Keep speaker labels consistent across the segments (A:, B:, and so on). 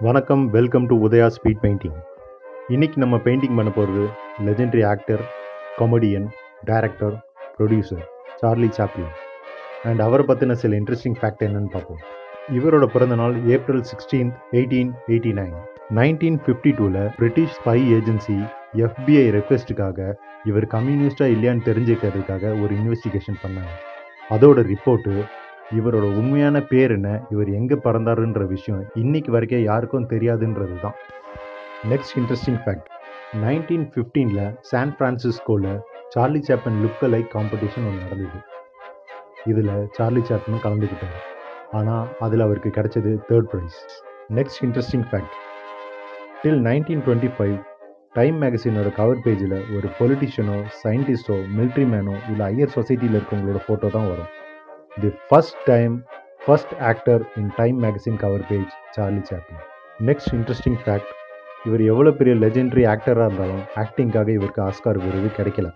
A: வணக்கம் welcome to Udaya speed painting இன்னைக்கு நம்ம பெயிண்டிங் பண்ண போகிறது legendary actor comedian director producer Charlie Chaplin and அவரை பற்றின சில இன்ட்ரெஸ்டிங் ஃபேக்ட் என்னன்னு பார்ப்போம் இவரோட பிறந்த நாள் April sixteenth eighteen eighty nine nineteen fifty டூவில் பிரிட்டிஷ் ஸ்பை ஏஜென்சி எஃபிஐ ரெக்வெஸ்ட்டுக்காக இவர் கம்யூனிஸ்டாக இல்லையான்னு தெரிஞ்சுக்கிறதுக்காக ஒரு இன்வெஸ்டிகேஷன் பண்ணாங்க அதோட ரிப்போர்ட்டு இவரோட உண்மையான பேர் என்ன இவர் எங்கே பிறந்தாருன்ற விஷயம் இன்னைக்கு வரைக்கும் யாருக்கும் தெரியாதுன்றது தான் நெக்ஸ்ட் இன்ட்ரெஸ்டிங் ஃபேக்ட் நைன்டீன் ஃபிஃப்டீனில் சான் ஃப்ரான்சிஸ்கோவில் Charlie Chaplin look like competition ஒன்று நடந்தது இதில் சார்லி சாப்பனும் கலந்துக்கிட்டார் ஆனால் அதில் அவருக்கு கிடைச்சது third prize next interesting fact till nineteen twenty five Time மேகசினோட கவர் பேஜில் ஒரு பொலிட்டிஷியனோ சயின்டிஸ்டோ மிலிட்ரி மேனோ இல்லை ஹையர் சொசைட்டியில் இருக்கவங்களோட ஃபோட்டோ தான் வரும் the first time first actor in Time magazine cover page Charlie Chaplin next interesting fact இவர் எவ்வளோ பெரிய லெஜெண்டரி ஆக்டராக இருந்தாலும் ஆக்டிங்காக இவருக்கு ஆஸ்கார் விருது கிடைக்கல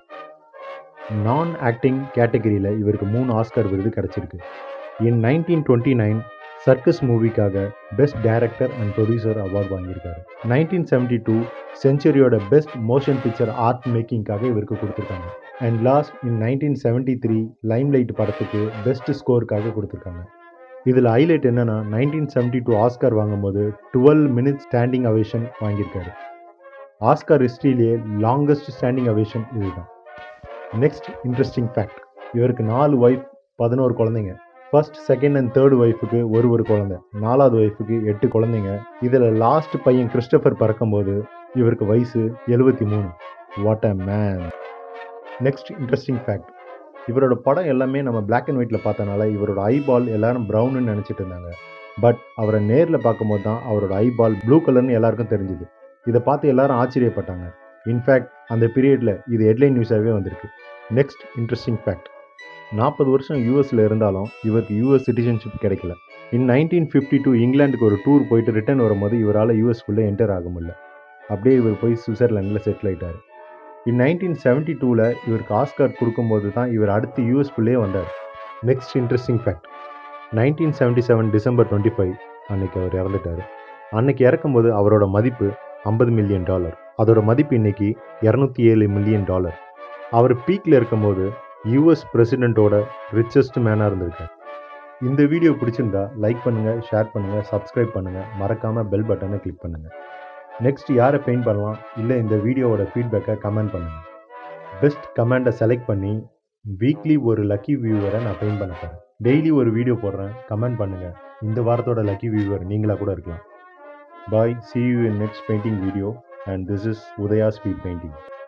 A: நான் ஆக்டிங் கேட்டகரியில் இவருக்கு மூணு ஆஸ்கார் விருது கிடைச்சிருக்கு in nineteen twenty nine circus மூவிக்காக best director and producer award வாங்கியிருக்காரு நைன்டீன் செவன்டி டூ செஞ்சுரியோட பெஸ்ட் மோஷன் பிக்சர் ஆர்ட் மேக்கிங்காக இவருக்கு கொடுத்துருக்காங்க and last in nineteen seventy three Limelight படத்துக்கு பெஸ்ட் ஸ்கோருக்காக கொடுத்துருக்காங்க இதில் ஹைலைட் என்னன்னா நைன்டீன் செவன்டி டூ ஆஸ்கார் வாங்கும்போது டுவெல் மினிட்ஸ் ஸ்டாண்டிங் அவேஷன் வாங்கியிருக்காரு ஆஸ்கார் ஹிஸ்ட்ரியிலேயே லாங்கஸ்ட் ஸ்டாண்டிங் அவேஷன் இதுதான் நெக்ஸ்ட் இன்ட்ரெஸ்டிங் ஃபேக்ட் இவருக்கு நாலு ஒய்ஃப் பதினோரு குழந்தைங்க ஃபர்ஸ்ட் செகண்ட் அண்ட் தேர்ட் ஒய்ஃபுக்கு ஒரு ஒரு குழந்தை நாலாவது ஒய்ஃபுக்கு எட்டு குழந்தைங்க இதில் லாஸ்ட் பையன் கிறிஸ்டபர் பறக்கும்போது இவருக்கு வயசு எழுபத்தி மூணு what a man next interesting fact இவரோட படம் எல்லாமே நம்ம பிளாக் அண்ட் ஒயிட்டில் பார்த்தனால இவரோட ஐபால் எல்லாரும் ப்ரௌன்னு நினச்சிட்டு இருந்தாங்க பட் அவரை நேரில் பார்க்கும்போது தான் அவரோட ஐபால் ப்ளூ கலர்னு எல்லாருக்கும் தெரிஞ்சுது இதை பார்த்து எல்லாரும் ஆச்சரியப்பட்டாங்க இன்ஃபேக்ட் அந்த பீரியடில் இது ஹெட்லைன் நியூஸாகவே வந்திருக்கு நெக்ஸ்ட் இன்ட்ரெஸ்டிங் ஃபேக்ட் நாற்பது வருஷம் யூஎஸில் இருந்தாலும் இவருக்கு யூஎஸ் சிட்டிசன்ஷிப் கிடைக்கல இன் நைன்டீன் ஃபிஃப்டி டூ இங்கிலாந்துக்கு ஒரு டூர் போயிட்டு ரிட்டர்ன் வரும்போது இவரால் யூஎஸ்குள்ளே என்டர் ஆக முடியல அப்படியே இவர் போய் சுவிட்சர்லாண்டில் செட்டில் ஆயிட்டார் இன் நைன்டீன் செவன்ட்டி டூவில் இவருக்கு ஆஸ்கார் கொடுக்கும்போது தான் இவர் அடுத்து யூஎஸ்குள்ளே வந்தார் next interesting fact nineteen seventy seven December twenty five அன்னைக்கு அவர் இறந்துட்டார் அன்னைக்கு இறக்கும்போது அவரோட மதிப்பு ஐம்பது மில்லியன் டாலர் அதோட மதிப்பு இன்னைக்கு இரநூத்தி ஏழு மில்லியன் டாலர் அவர் பீக்கில் இருக்கும்போது யூஎஸ் பிரசிடெண்ட்டோட ரிச்சஸ்ட் மேனாக இருந்திருக்கார் இந்த வீடியோ பிடிச்சிருந்தா லைக் பண்ணுங்கள் ஷேர் பண்ணுங்கள் சப்ஸ்கிரைப் பண்ணுங்கள் மறக்காமல் பெல் பட்டனை கிளிக் பண்ணுங்கள் நெக்ஸ்ட் யாரை பெயிண்ட் பண்ணலாம் இல்லை இந்த வீடியோவோட ஃபீட்பேக்கை கமெண்ட் பண்ணுங்கள் பெஸ்ட் கமெண்டை செலக்ட் பண்ணி வீக்லி ஒரு லக்கி வியூவரை நான் பெயிண்ட் பண்ண போகிறேன் டெய்லி ஒரு வீடியோ போடுறேன் கமெண்ட் பண்ணுங்கள் இந்த வாரத்தோட லக்கி வியூவர் நீங்களாக கூட இருக்கலாம் bye see you in next painting video and this is Udaya speed painting